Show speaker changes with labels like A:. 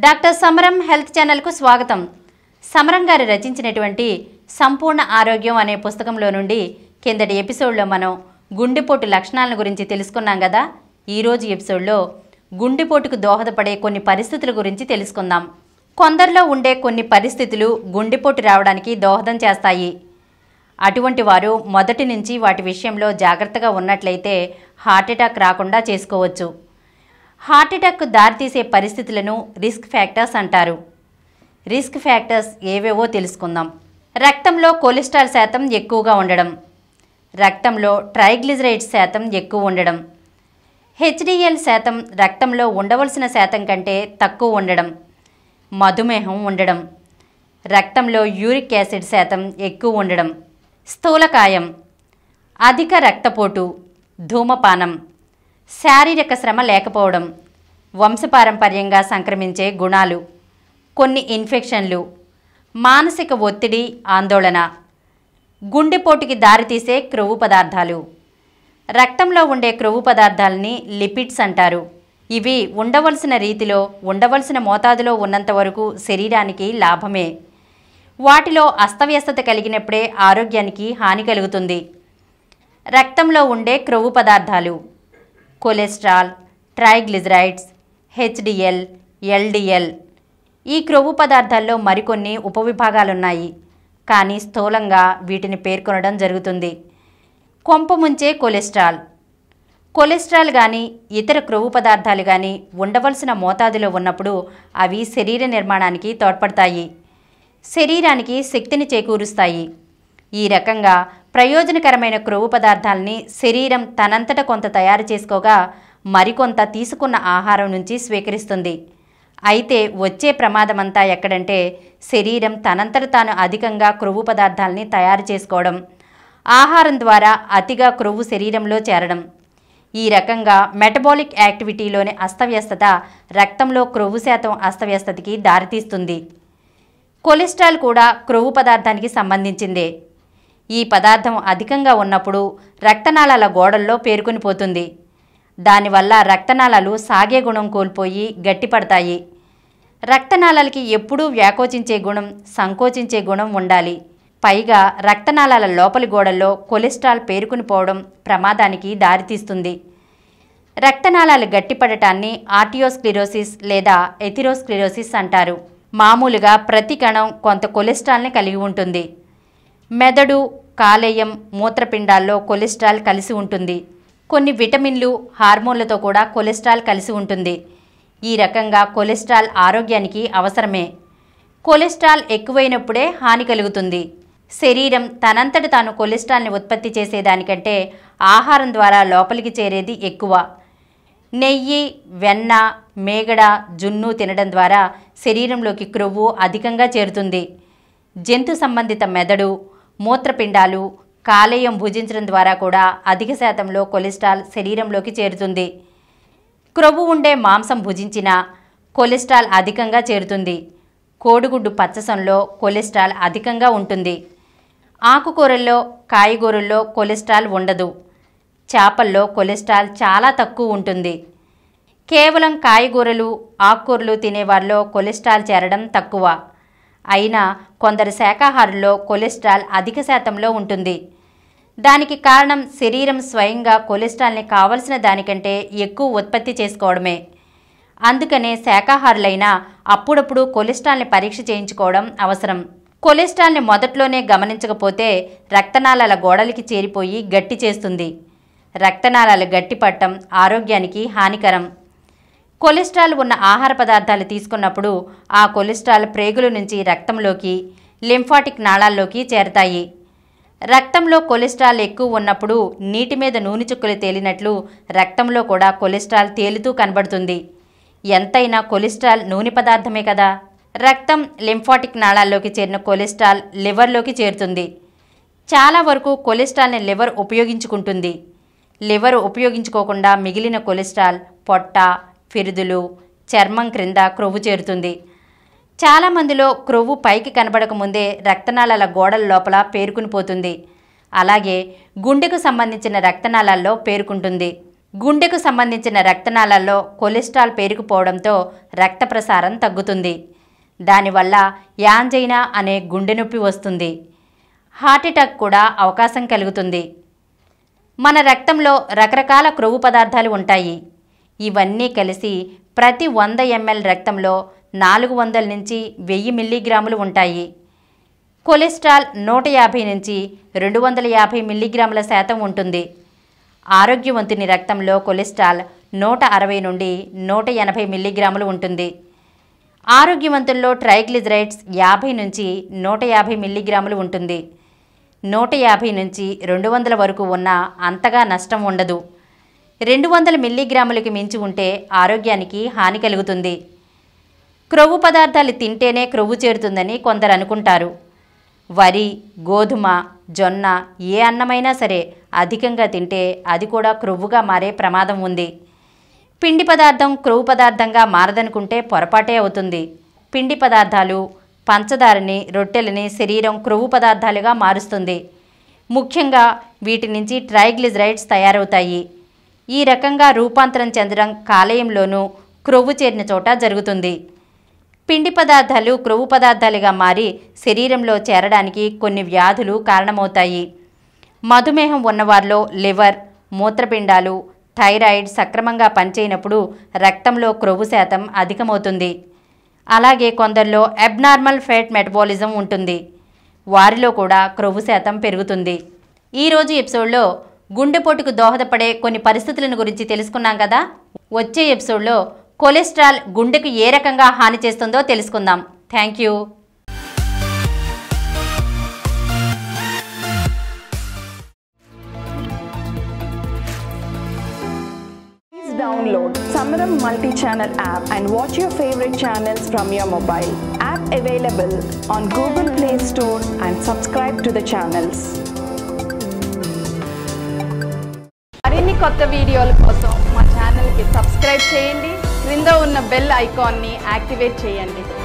A: Doctor సమరం health ఛానల్కు స్వాగతం సమరం గారు రచించినటువంటి సంపూర్ణ ఆరోగ్యం అనే పుస్తకంలో నుండి కిందటి ఎపిసోడ్లో మనం గుండెపోటు లక్షణాలను గురించి తెలుసుకున్నాం కదా ఈరోజు ఎపిసోడ్లో గుండెపోటుకు దోహదపడే కొన్ని పరిస్థితుల గురించి తెలుసుకుందాం కొందరిలో ఉండే కొన్ని పరిస్థితులు గుండెపోటు రావడానికి దోహదం చేస్తాయి అటువంటి వారు మొదటి నుంచి వాటి విషయంలో జాగ్రత్తగా ఉన్నట్లయితే హార్ట్అటాక్ రాకుండా చేసుకోవచ్చు హార్ట్అటాక్కు దారితీసే పరిస్థితులను రిస్క్ ఫ్యాక్టర్స్ అంటారు రిస్క్ ఫ్యాక్టర్స్ ఏవేవో తెలుసుకుందాం రక్తంలో కొలెస్ట్రాల్ శాతం ఎక్కువగా ఉండడం రక్తంలో ట్రైగ్లిజరైడ్స్ శాతం ఎక్కువ ఉండడం హెచ్డిఎల్ శాతం రక్తంలో ఉండవలసిన శాతం కంటే తక్కువ ఉండడం మధుమేహం ఉండడం రక్తంలో యూరిక్ యాసిడ్ శాతం ఎక్కువ ఉండడం స్థూలకాయం అధిక రక్తపోటు ధూమపానం శారీరక శ్రమ లేకపోవడం వంశపారంపర్యంగా సంక్రమించే గుణాలు కొన్ని ఇన్ఫెక్షన్లు మానసిక ఒత్తిడి ఆందోళన గుండెపోటుకి దారితీసే క్రొవ్వు పదార్థాలు రక్తంలో ఉండే క్రొవ్వు పదార్థాలని లిపిడ్స్ అంటారు ఇవి ఉండవలసిన రీతిలో ఉండవలసిన మోతాదులో ఉన్నంత వరకు శరీరానికి లాభమే వాటిలో అస్తవ్యస్తత కలిగినప్పుడే ఆరోగ్యానికి హాని కలుగుతుంది రక్తంలో ఉండే క్రొవ్వు పదార్థాలు కొలెస్ట్రాల్ ట్రైగ్లిజరైడ్స్ హెచ్డిఎల్ ఎల్డిఎల్ ఈ క్రొవ్వు పదార్థాల్లో మరికొన్ని ఉపవిభాగాలున్నాయి కానీ స్థూలంగా వీటిని పేర్కొనడం జరుగుతుంది కొంప ముంచే కొలెస్ట్రాల్ కొలెస్ట్రాల్ కానీ ఇతర క్రొవ్వు పదార్థాలు కానీ ఉండవలసిన మోతాదులో ఉన్నప్పుడు అవి శరీర నిర్మాణానికి తోడ్పడతాయి శరీరానికి శక్తిని చేకూరుస్తాయి ఈ రకంగా ప్రయోజనకరమైన క్రొవ్వు పదార్థాలని శరీరం తనంతట కొంత తయారు చేసుకోగా మరికొంత తీసుకున్న ఆహారం నుంచి స్వీకరిస్తుంది అయితే వచ్చే ప్రమాదమంతా ఎక్కడంటే శరీరం తనంతట తాను అధికంగా క్రొవ్వు పదార్థాలని తయారు చేసుకోవడం ఆహారం ద్వారా అతిగా క్రొవ్వు శరీరంలో చేరడం ఈ రకంగా మెటబాలిక్ యాక్టివిటీలోని అస్తవ్యస్తత రక్తంలో క్రొవ్వు శాతం అస్తవ్యస్తతకి దారితీస్తుంది కొలెస్ట్రాల్ కూడా క్రొవ్వు పదార్థానికి సంబంధించిందే ఈ పదార్థం అధికంగా ఉన్నప్పుడు రక్తనాళాల గోడల్లో పేరుకునిపోతుంది దానివల్ల రక్తనాళాలు సాగే గుణం కోల్పోయి గట్టిపడతాయి రక్తనాళాలకి ఎప్పుడూ వ్యాకోచించే గుణం సంకోచించే గుణం ఉండాలి పైగా రక్తనాళాల లోపలి గోడల్లో కొలెస్ట్రాల్ పేరుకునిపోవడం ప్రమాదానికి దారితీస్తుంది రక్తనాళాలు గట్టిపడటాన్ని ఆర్టియోస్క్లిరోసిస్ లేదా ఎథిరోస్క్లిరోసిస్ అంటారు మామూలుగా ప్రతి కణం కొంత కొలెస్ట్రాల్ని కలిగి ఉంటుంది మెదడు కాలేయం మూత్రపిండాల్లో కొలెస్ట్రాల్ కలిసి ఉంటుంది కొన్ని విటమిన్లు హార్మోన్లతో కూడా కొలెస్ట్రాల్ కలిసి ఉంటుంది ఈ రకంగా కొలెస్ట్రాల్ ఆరోగ్యానికి అవసరమే కొలెస్ట్రాల్ ఎక్కువైనప్పుడే హాని కలుగుతుంది శరీరం తనంతట తాను కొలెస్ట్రాల్ని ఉత్పత్తి చేసేదానికంటే ఆహారం ద్వారా లోపలికి చేరేది ఎక్కువ నెయ్యి వెన్న మేగడ జున్ను తినడం ద్వారా శరీరంలోకి క్రొవ్వు అధికంగా చేరుతుంది జంతు సంబంధిత మెదడు మూత్రపిండాలు కాలేయం భుజించడం ద్వారా కూడా అధిక శాతంలో కొలెస్ట్రాల్ శరీరంలోకి చేరుతుంది క్రొవ్వు ఉండే మాంసం భుజించినా కొలెస్ట్రాల్ అధికంగా చేరుతుంది కోడిగుడ్డు పచ్చసంలో కొలెస్ట్రాల్ అధికంగా ఉంటుంది ఆకుకూరల్లో కాయగూరల్లో కొలెస్ట్రాల్ ఉండదు చేపల్లో కొలెస్ట్రాల్ చాలా తక్కువ ఉంటుంది కేవలం కాయగూరలు ఆకుకూరలు తినేవారిలో కొలెస్ట్రాల్ చేరడం తక్కువ అయినా కొందరు శాకాహారుల్లో కొలెస్ట్రాల్ అధిక శాతంలో ఉంటుంది దానికి కారణం శరీరం స్వయంగా కొలెస్ట్రాల్ని కావలసిన దానికంటే ఎక్కువ ఉత్పత్తి చేసుకోవడమే అందుకనే శాకాహారులైనా అప్పుడప్పుడు కొలెస్ట్రాల్ని పరీక్ష చేయించుకోవడం అవసరం కొలెస్ట్రాల్ని మొదట్లోనే గమనించకపోతే రక్తనాళాల గోడలకి చేరిపోయి గట్టి చేస్తుంది రక్తనాళాలు గట్టిపట్టం ఆరోగ్యానికి హానికరం కొలెస్ట్రాల్ ఉన్న ఆహార పదార్థాలు తీసుకున్నప్పుడు ఆ కొలెస్ట్రాల్ ప్రేగుల నుంచి రక్తంలోకి లింఫాటిక్ నాళాల్లోకి చేరతాయి రక్తంలో కొలెస్ట్రాల్ ఎక్కువ ఉన్నప్పుడు నీటి మీద నూనె చుక్కలు తేలినట్లు రక్తంలో కూడా కొలెస్ట్రాల్ తేలుతూ కనబడుతుంది ఎంతైనా కొలెస్ట్రాల్ నూనె పదార్థమే కదా రక్తం లింఫాటిక్ నాళాల్లోకి చేరిన కొలెస్ట్రాల్ లివర్లోకి చేరుతుంది చాలా వరకు కొలెస్ట్రాల్ని లివర్ ఉపయోగించుకుంటుంది లివర్ ఉపయోగించుకోకుండా మిగిలిన కొలెస్ట్రాల్ పొట్ట ఫిరుదులు చర్మం క్రింద క్రొవ్వు చేరుతుంది చాలామందిలో క్రొవ్వు పైకి కనబడకముందే రక్తనాళాల గోడల లోపల పేరుకునిపోతుంది అలాగే గుండెకు సంబంధించిన రక్తనాళాల్లో పేరుకుంటుంది గుండెకు సంబంధించిన రక్తనాళాల్లో కొలెస్ట్రాల్ పేరుకుపోవడంతో రక్త ప్రసారం తగ్గుతుంది దానివల్ల యాంజైనా అనే గుండె నొప్పి వస్తుంది హార్ట్ అటాక్ కూడా అవకాశం కలుగుతుంది మన రక్తంలో రకరకాల క్రొవ్వు పదార్థాలు ఉంటాయి ఇవన్నీ కలిసి ప్రతి వంద ఎంఎల్ రక్తంలో నాలుగు వందల నుంచి వెయ్యి మిల్లీగ్రాములు ఉంటాయి కొలెస్ట్రాల్ నూట యాభై నుంచి రెండు వందల యాభై మిల్లీగ్రాముల శాతం ఉంటుంది ఆరోగ్యవంతుని రక్తంలో కొలెస్ట్రాల్ నూట అరవై నుండి నూట ఎనభై మిల్లీగ్రాములు ఉంటుంది ఆరోగ్యవంతుల్లో ట్రైగ్లిజరైడ్స్ యాభై నుంచి నూట యాభై మిల్లీగ్రాములు ఉంటుంది నూట యాభై నుంచి రెండు వందల వరకు ఉన్న అంతగా నష్టం ఉండదు రెండు వందల మిల్లీగ్రాములకి మించి ఉంటే ఆరోగ్యానికి హాని కలుగుతుంది క్రొవ్వు పదార్థాలు తింటేనే క్రొవ్వు చేరుతుందని కొందరు అనుకుంటారు వరి గోధుమ జొన్న ఏ అన్నమైనా సరే అధికంగా తింటే అది కూడా క్రొవ్వుగా మారే ప్రమాదం ఉంది పిండి పదార్థం క్రొవ్వు పదార్థంగా మారదనుకుంటే పొరపాటే అవుతుంది పిండి పదార్థాలు పంచదారని రొట్టెలని శరీరం క్రొవ్వు పదార్థాలుగా మారుస్తుంది ముఖ్యంగా వీటి నుంచి ట్రైగ్లిజరైడ్స్ తయారవుతాయి ఈ రకంగా రూపాంతరం చెందడం కాలేయంలోనూ క్రొవ్వు చేరిన చోట జరుగుతుంది పిండి పదార్థాలు క్రొవ్వు పదార్థాలుగా మారి శరీరంలో చేరడానికి కొన్ని వ్యాధులు కారణమవుతాయి మధుమేహం ఉన్నవారిలో లివర్ మూత్రపిండాలు థైరాయిడ్ సక్రమంగా పనిచేయనప్పుడు రక్తంలో క్రొవ్వు శాతం అధికమవుతుంది అలాగే కొందరిలో అబ్నార్మల్ ఫ్యాట్ మెటబాలిజం ఉంటుంది వారిలో కూడా క్రొవ్వు శాతం పెరుగుతుంది ఈరోజు ఎపిసోడ్లో గుండెపోటుకు దోహదపడే కొన్ని పరిస్థితులను గురించి తెలుసుకున్నాం కదా వచ్చే ఎపిసోడ్లో కొలెస్ట్రాల్ గుండెకు ఏ రకంగా హాని చేస్తుందో తెలుసుకుందాం thank you
B: Please download Samaram multi-channel app and watch your favorite channels from your mobile. App available on Google Play Store and subscribe to the channels.
C: మరిన్ని కొత్త వీడియోల కోసం మా ఛానల్కి సబ్స్క్రైబ్ చేయండి క్రింద ఉన్న బెల్ ఐకాన్ని యాక్టివేట్ చేయండి